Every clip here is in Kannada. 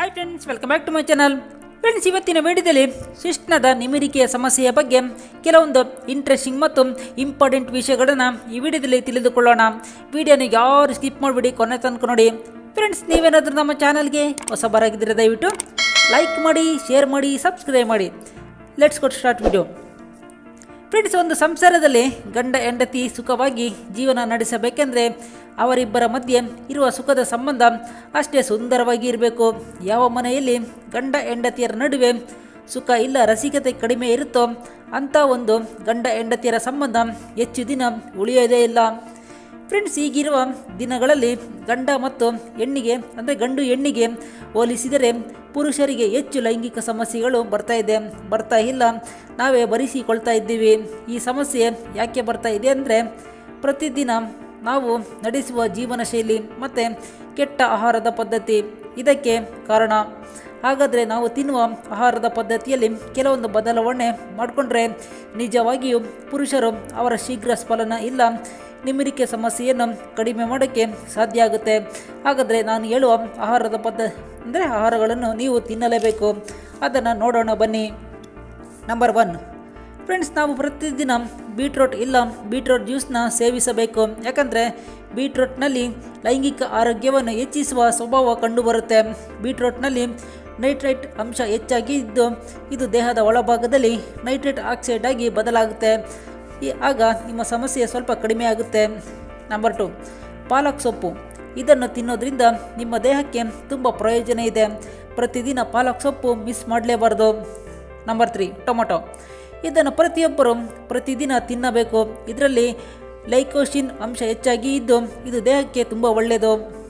hi friends welcome back to my channel friends ಇವತ್ತಿನ ವಿಡಿಯೋದಲ್ಲಿ ಶಿಶ್ನದ ನಿಮಿರಿಕೆಯ ಸಮಸ್ಯೆಯ ಬಗ್ಗೆ ಕೆಲವೊಂದು ಇಂಟ್ರೆಸ್ಟಿಂಗ್ ಮತ್ತು ಇಂಪಾರ್ಟೆಂಟ್ ವಿಷಯಗಳನ್ನು ಈ ವಿಡಿಯೋದಲ್ಲಿ ತಿಳಿದುಕೊಳ್ಳೋಣ ವಿಡಿಯೋನ ಯಾರು ಸ್ಕಿಪ್ ಮಾಡಿಬಿಡಿ ಕೊನೆ ತನಕ ನೋಡಿ ಫ್ರೆಂಡ್ಸ್ ನೀವೇನಾದರೂ ನಮ್ಮ ಚಾನಲ್ಗೆ ಹೊಸಬರಾಗಿದ್ದರೆ ದಯವಿಟ್ಟು ಲೈಕ್ ಮಾಡಿ ಶೇರ್ ಮಾಡಿ ಸಬ್ಸ್ಕ್ರೈಬ್ ಮಾಡಿ ಲೆಟ್ಸ್ ಕೊಟ್ ಸ್ಟಾರ್ಟ್ ವಿಡಿಯೋ ಫ್ರೆಂಡ್ಸ್ ಒಂದು ಸಂಸಾರದಲ್ಲಿ ಗಂಡ ಹೆಂಡತಿ ಸುಖವಾಗಿ ಜೀವನ ನಡೆಸಬೇಕೆಂದರೆ ಅವರಿಬ್ಬರ ಮಧ್ಯೆ ಇರುವ ಸುಖದ ಸಂಬಂಧ ಅಷ್ಟೇ ಸುಂದರವಾಗಿ ಇರಬೇಕು ಯಾವ ಮನೆಯಲ್ಲಿ ಗಂಡ ಹೆಂಡತಿಯರ ನಡುವೆ ಸುಖ ಇಲ್ಲ ರಸಿಕತೆ ಕಡಿಮೆ ಇರುತ್ತೋ ಅಂಥ ಒಂದು ಗಂಡ ಹೆಂಡತಿಯರ ಸಂಬಂಧ ಹೆಚ್ಚು ದಿನ ಉಳಿಯೋದೇ ಇಲ್ಲ ಫ್ರೆಂಡ್ಸ್ ಈಗಿರುವ ದಿನಗಳಲ್ಲಿ ಗಂಡ ಮತ್ತು ಹೆಣ್ಣಿಗೆ ಅಂದರೆ ಗಂಡು ಹೆಣ್ಣಿಗೆ ಹೋಲಿಸಿದರೆ ಪುರುಷರಿಗೆ ಹೆಚ್ಚು ಲೈಂಗಿಕ ಸಮಸ್ಯೆಗಳು ಬರ್ತಾ ಇದೆ ಬರ್ತಾ ಇಲ್ಲ ನಾವೇ ಭರಿಸಿಕೊಳ್ತಾ ಇದ್ದೀವಿ ಈ ಸಮಸ್ಯೆ ಯಾಕೆ ಬರ್ತಾ ಇದೆ ಅಂದರೆ ಪ್ರತಿದಿನ ನಾವು ನಡೆಸುವ ಜೀವನ ಶೈಲಿ ಮತ್ತು ಕೆಟ್ಟ ಆಹಾರದ ಪದ್ಧತಿ ಇದಕ್ಕೆ ಕಾರಣ ಹಾಗಾದರೆ ನಾವು ತಿನ್ನುವ ಆಹಾರದ ಪದ್ಧತಿಯಲ್ಲಿ ಕೆಲವೊಂದು ಬದಲಾವಣೆ ಮಾಡಿಕೊಂಡ್ರೆ ನಿಜವಾಗಿಯೂ ಪುರುಷರು ಅವರ ಶೀಘ್ರ ಸ್ಫಲನ ಇಲ್ಲ ನಿಮಿರಿಕೆ ಸಮಸ್ಯೆಯನ್ನು ಕಡಿಮೆ ಮಾಡೋಕ್ಕೆ ಸಾಧ್ಯ ಆಗುತ್ತೆ ಹಾಗಾದರೆ ನಾನು ಹೇಳುವ ಆಹಾರದ ಪದ್ಧ ಅಂದರೆ ಆಹಾರಗಳನ್ನು ನೀವು ತಿನ್ನಲೇಬೇಕು ಅದನ್ನು ನೋಡೋಣ ಬನ್ನಿ ನಂಬರ್ ಒನ್ ಫ್ರೆಂಡ್ಸ್ ನಾವು ಪ್ರತಿದಿನ ಬೀಟ್ರೋಟ್ ಇಲ್ಲ ಬೀಟ್ರೋಟ್ ಜ್ಯೂಸ್ನ ಸೇವಿಸಬೇಕು ಯಾಕಂದರೆ ಬೀಟ್ರೋಟ್ನಲ್ಲಿ ಲೈಂಗಿಕ ಆರೋಗ್ಯವನ್ನು ಹೆಚ್ಚಿಸುವ ಸ್ವಭಾವ ಕಂಡುಬರುತ್ತೆ ಬೀಟ್ರೋಟ್ನಲ್ಲಿ ನೈಟ್ರೇಟ್ ಅಂಶ ಹೆಚ್ಚಾಗಿ ಇದ್ದು ಇದು ದೇಹದ ಒಳಭಾಗದಲ್ಲಿ ನೈಟ್ರೇಟ್ ಆಕ್ಸೈಡ್ ಆಗಿ ಬದಲಾಗುತ್ತೆ ಈ ಆಗ ನಿಮ್ಮ ಸಮಸ್ಯೆ ಸ್ವಲ್ಪ ಕಡಿಮೆ ಆಗುತ್ತೆ ನಂಬರ್ ಟು ಪಾಲಕ್ ಸೊಪ್ಪು ಇದನ್ನು ತಿನ್ನೋದ್ರಿಂದ ನಿಮ್ಮ ದೇಹಕ್ಕೆ ತುಂಬ ಪ್ರಯೋಜನ ಇದೆ ಪ್ರತಿದಿನ ಪಾಲಕ್ ಸೊಪ್ಪು ಮಿಸ್ ಮಾಡಲೇಬಾರ್ದು ನಂಬರ್ ತ್ರೀ ಟೊಮೊಟೊ ಇದನ್ನು ಪ್ರತಿಯೊಬ್ಬರು ಪ್ರತಿದಿನ ತಿನ್ನಬೇಕು ಇದರಲ್ಲಿ ಲೈಕೋಶಿನ್ ಅಂಶ ಹೆಚ್ಚಾಗಿ ಇದ್ದು ಇದು ದೇಹಕ್ಕೆ ತುಂಬ ಒಳ್ಳೆಯದು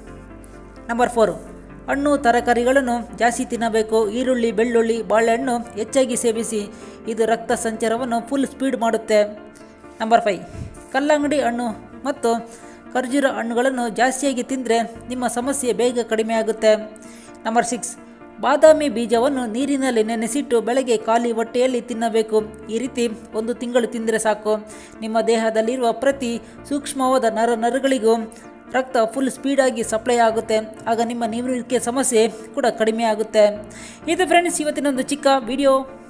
ನಂಬರ್ ಫೋರ್ ಹಣ್ಣು ತರಕಾರಿಗಳನ್ನು ಜಾಸ್ತಿ ತಿನ್ನಬೇಕು ಈರುಳ್ಳಿ ಬೆಳ್ಳುಳ್ಳಿ ಬಾಳೆಹಣ್ಣು ಹೆಚ್ಚಾಗಿ ಸೇವಿಸಿ ಇದು ರಕ್ತ ಸಂಚಾರವನ್ನು ಫುಲ್ ಸ್ಪೀಡ್ ಮಾಡುತ್ತೆ ನಂಬರ್ ಫೈವ್ ಕಲ್ಲಂಗಡಿ ಹಣ್ಣು ಮತ್ತು ಖರ್ಜೂರ ಹಣ್ಣುಗಳನ್ನು ಜಾಸ್ತಿಯಾಗಿ ತಿಂದರೆ ನಿಮ್ಮ ಸಮಸ್ಯೆ ಬೇಗ ಕಡಿಮೆ ಆಗುತ್ತೆ ನಂಬರ್ ಸಿಕ್ಸ್ ಬಾದಾಮಿ ಬೀಜವನ್ನು ನೀರಿನಲ್ಲಿ ನೆನೆಸಿಟ್ಟು ಬೆಳಗ್ಗೆ ಖಾಲಿ ಹೊಟ್ಟೆಯಲ್ಲಿ ತಿನ್ನಬೇಕು ಈ ರೀತಿ ಒಂದು ತಿಂಗಳು ತಿಂದರೆ ಸಾಕು ನಿಮ್ಮ ದೇಹದಲ್ಲಿರುವ ಪ್ರತಿ ಸೂಕ್ಷ್ಮವಾದ ನರ ನರಗಳಿಗೂ ರಕ್ತ ಫುಲ್ ಸ್ಪೀಡಾಗಿ ಸಪ್ಲೈ ಆಗುತ್ತೆ ಆಗ ನಿಮ್ಮ ನಿವೃತ್ತಿಗೆ ಸಮಸ್ಯೆ ಕೂಡ ಕಡಿಮೆ ಆಗುತ್ತೆ ಇದು ಫ್ರೆಂಡ್ಸ್ ಇವತ್ತಿನೊಂದು ಚಿಕ್ಕ ವಿಡಿಯೋ